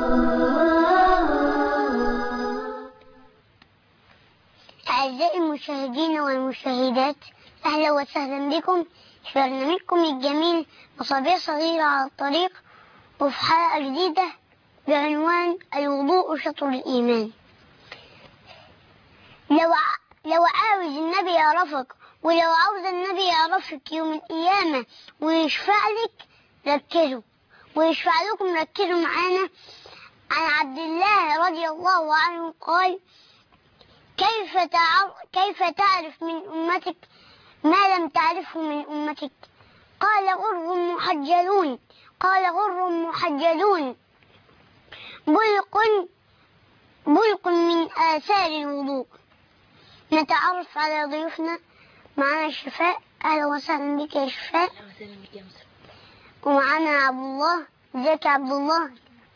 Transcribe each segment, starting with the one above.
أعزائي المشاهدين والمشاهدات أهلا وسهلا بكم في برنامجكم الجميل مصابيح صغيرة على الطريق وفي حلقة جديدة بعنوان الوضوء شطر الإيمان لو ع- لو عاوز النبي يعرفك ولو عاوز النبي يعرفك يوم القيامة ويشفع لك ركزوا ويشفع لكم ركزوا معانا عن عبد الله رضي الله عنه قال كيف تعرف كيف تعرف من أمتك ما لم تعرفه من أمتك قال غر محجلون قال غر محجلون بلق بلق من آثار الوضوء نتعرف على ضيوفنا معنا شفاء أهلا وسهلا بك يا شفاء ومعنا عبد الله ازيك يا عبد الله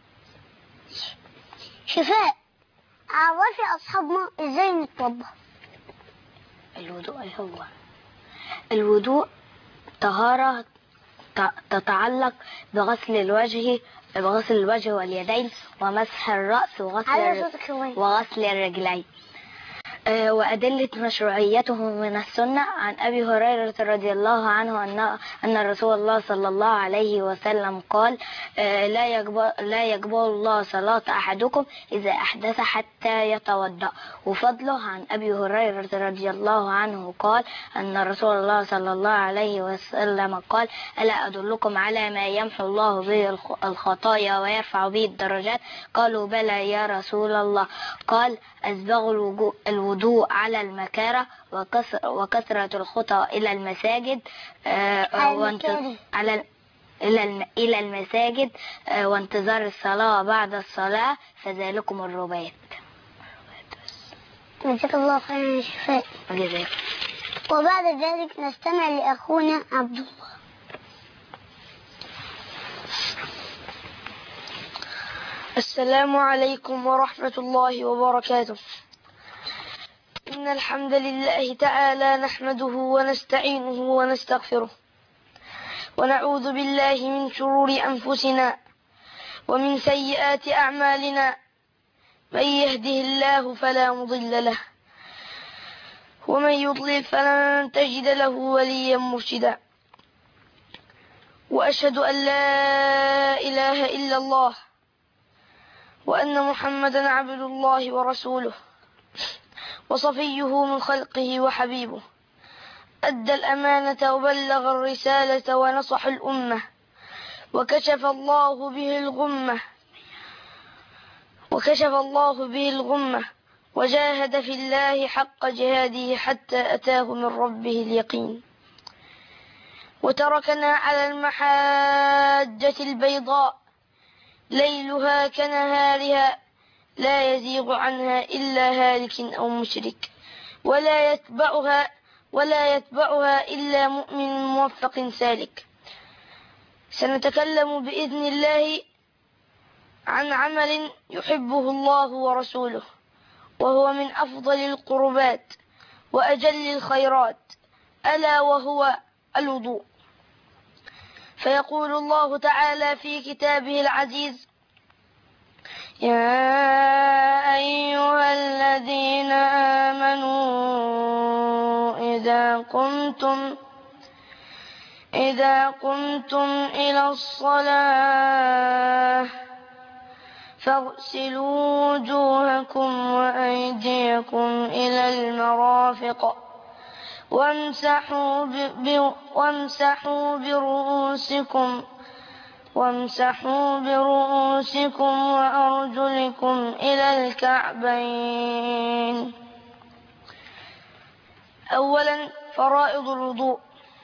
شفاء عرفي أصحابنا ازاي نتوضا الوضوء إيه هو الوضوء طهارة ت- تتعلق بغسل الوجه بغسل الوجه واليدين ومسح الرأس وغسل على الر- صوتك شوية وغسل الرجلين آه، وأدلة مشروعيته من السنة عن أبي هريرة رضي الله عنه أن أن رسول الله صلى الله عليه وسلم قال آه، لا يقبل لا يقبل الله صلاة أحدكم إذا أحدث حتى يتوضأ وفضله عن أبي هريرة رضي الله عنه قال أن رسول الله صلى الله عليه وسلم قال ألا أدلكم على ما يمحو الله به الخ- الخطايا ويرفع به الدرجات قالوا بلى يا رسول الله قال أسبغ الوجو- الوضوء على المكاره وكسر وكثرة الخطى إلى المساجد آه، على وانت- المكاره. على ال- إلى الم- إلى المساجد آه، وانتظار الصلاة بعد الصلاة فذلكم الرباط جزاك الله خيرا يا شفاء وجزاكم وبعد ذلك نستمع لأخونا عبد الله السلام عليكم ورحمة الله وبركاته إن الحمد لله تعالى نحمده ونستعينه ونستغفره ونعوذ بالله من شرور أنفسنا ومن سيئات أعمالنا من يهده الله فلا مضل له ومن يضلل فلن تجد له وليا مرشدا وأشهد أن لا إله إلا الله وأن محمدا عبد الله ورسوله وصفيه من خلقه وحبيبه أدى الأمانة وبلغ الرسالة ونصح الأمة وكشف الله به الغمة وكشف الله به الغمة وجاهد في الله حق جهاده حتى أتاه من ربه اليقين وتركنا على المحاجة البيضاء ليلها كنهارها لا يزيغ عنها إلا هالك أو مشرك ولا يتبعها ولا يتبعها إلا مؤمن موفق سالك سنتكلم بإذن الله عن عمل يحبه الله ورسوله وهو من أفضل القربات وأجل الخيرات ألا وهو الوضوء فيقول الله تعالى في كتابه العزيز يا أيها الذين آمنوا إذا قمتم إذا قمتم إلى الصلاة فاغسلوا وجوهكم وأيديكم إلى المرافق وامسحوا, ب... ب... وامسحوا برؤوسكم وامسحوا برؤوسكم وأرجلكم إلى الكعبين أولا فرائض الوضوء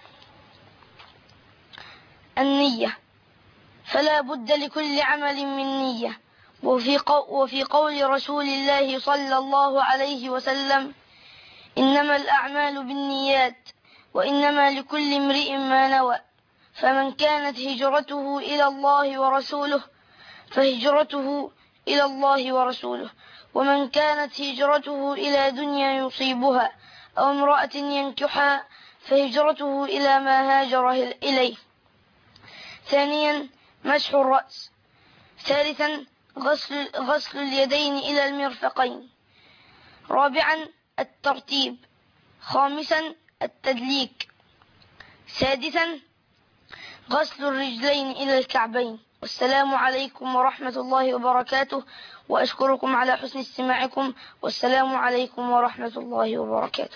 النية فلا بد لكل عمل من نية وفي, قو وفي قول رسول الله صلى الله عليه وسلم إنما الأعمال بالنيات وإنما لكل امرئ ما نوى فمن كانت هجرته إلى الله ورسوله فهجرته إلى الله ورسوله ومن كانت هجرته إلى دنيا يصيبها أو امرأة ينكحها فهجرته إلى ما هاجر إليه ثانيا مسح الرأس ثالثا غسل, غسل اليدين إلى المرفقين رابعا الترتيب خامسا التدليك سادسا غسل الرجلين إلى الكعبين والسلام عليكم ورحمة الله وبركاته وأشكركم على حسن استماعكم والسلام عليكم ورحمة الله وبركاته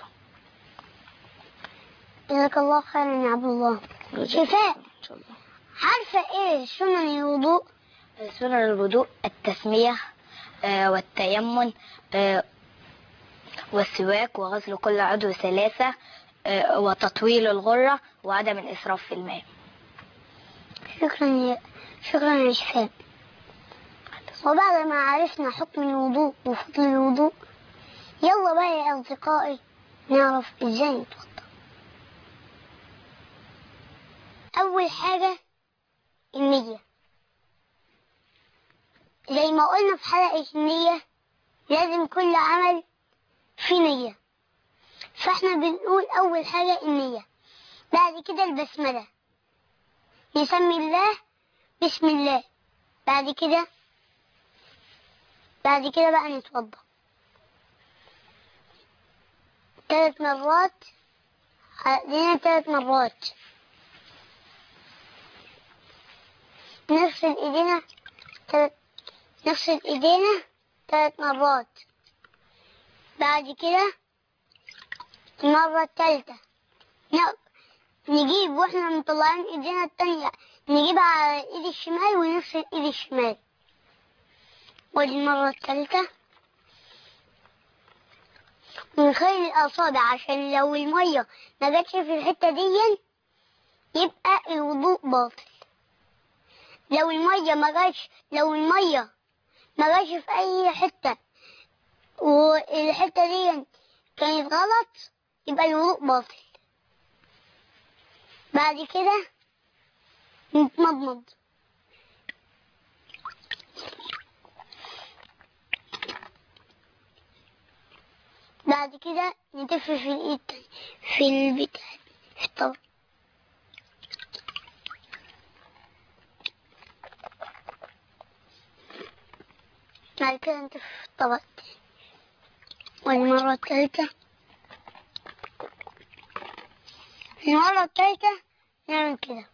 جزاك الله خيرا يا عبد الله شفاء إن شاء الله عارفة ايه سنن الوضوء سنن الوضوء التسمية آه، والتيمم آه، والسواك وغسل كل عضو ثلاثة آه، وتطويل الغرة وعدم الإسراف في الماء شكرا يا شكرا يا شفاء وبعد ما عرفنا حكم الوضوء وفضل الوضوء يلا بقى يا أصدقائي نعرف ازاي نتوضا أول حاجة النية زي ما قلنا في حلقة النية لازم كل عمل في نية فاحنا بنقول أول حاجة النية بعد كده البسملة نسمي الله بسم الله بعد كده بعد كده بقى نتوضا ثلاث مرات علينا ثلاث مرات نغسل ايدينا ثلاث نغسل ايدينا ثلاث مرات بعد كده المرة الثالثة ن- نجيب واحنا مطلعين ايدينا التانية نجيب على ايد الشمال ونغسل ايد الشمال ودي المرة الثالثة ونخلي الأصابع عشان لو المية ما جاتش في الحتة دي يبقى الوضوء باطل لو المية ما جاتش لو المية ما جاتش في أي حتة والحتة دي كانت غلط يبقى الوضوء باطل بعد كده نتمضمض بعد كده نتف في الايد تاني في البتاع في الطبق بعد كده نتف في الطبق تاني والمرة التالتة المرة التالتة نعمل كده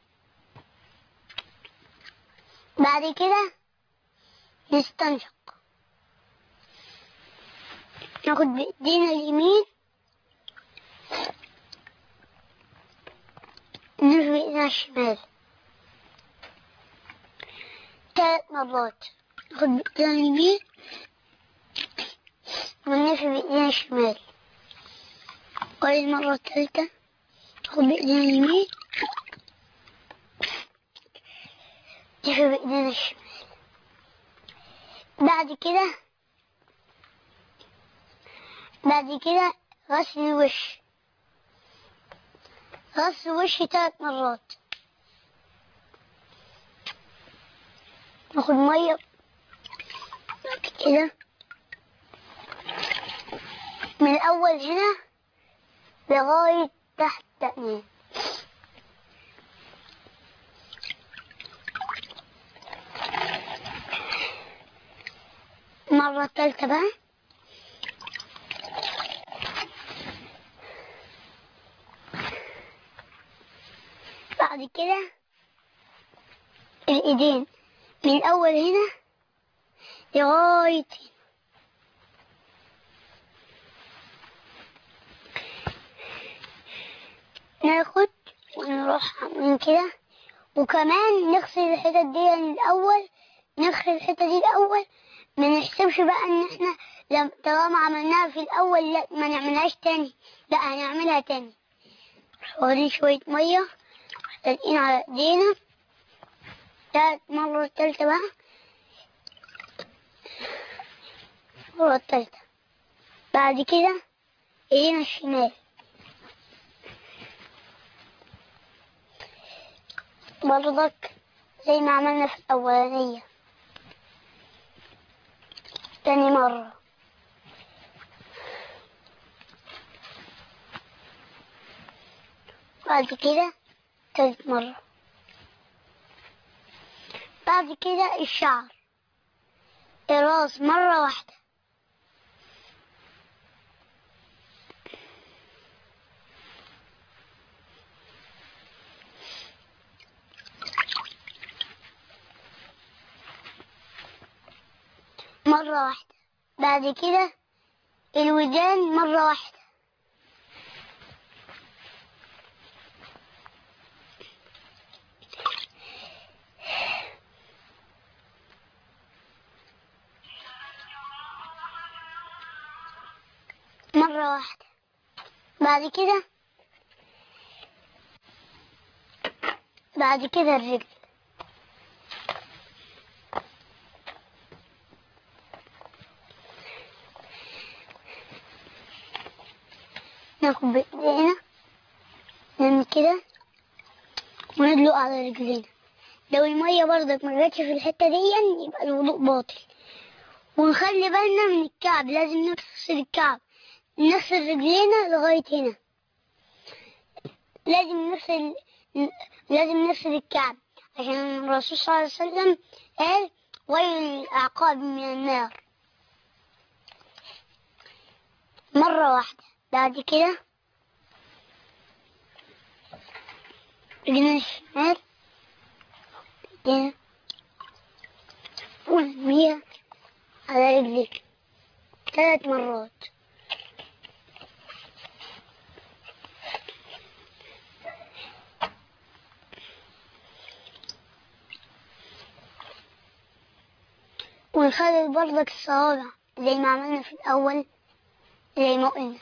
بعد كده نستنشق ناخد بإيدينا اليمين نلف بإيدينا الشمال ثلاث مرات ناخد بإيدينا اليمين ونلف بإيدينا الشمال والمرة الثالثة ناخد بإيدينا اليمين نلف بإيدينا الشمال بعد كده بعد كده غسل الوش غسل الوش ثلاث مرات ناخد مية بعد كده من الأول هنا لغاية تحت التأمين المرة الثالثة بقى بعد كده الإيدين من الأول هنا لغاية هنا ناخد ونروح من كده وكمان نغسل الحتت دي من الأول نغسل الحتة دي الأول ما نحسبش بقى إن إحنا لم- طالما عملناها في الأول لا ما نعملهاش تاني لا هنعملها تاني واخدين شوية مية تلقين على ايدينا تالت مرة التالتة بقى المرة التالتة بعد كده ايدينا الشمال برضك زي ما عملنا في الأولانية تاني مرة بعد كده تالت مرة بعد كده الشعر الراس مرة واحدة مرة واحدة بعد كده الودان مرة واحدة مرة واحدة بعد كده بعد كده الرجل ناخد بإيدينا نعمل كده وندلق على رجلينا لو المية برضك ما جاتش في الحتة دي يبقى الوضوء باطل ونخلي بالنا من الكعب لازم نغسل الكعب نغسل رجلينا لغاية هنا لازم نغسل لازم نغسل الكعب عشان الرسول صلى الله عليه وسلم قال ويل الأعقاب من النار مرة واحدة بعد كده رجلنا الشمال ايدينا ونرميها على رجليك ثلاث مرات ونخلي برضك الصوابع زي ما عملنا في الأول زي ما قلنا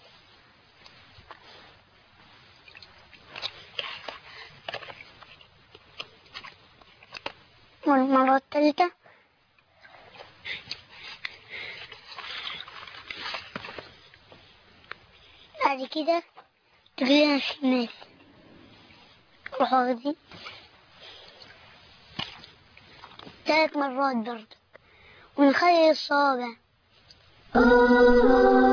والمرة الثالثة بعد كده رجلنا الشمال نروح واخدين ثلاث مرات برضه ونخلي الصوابع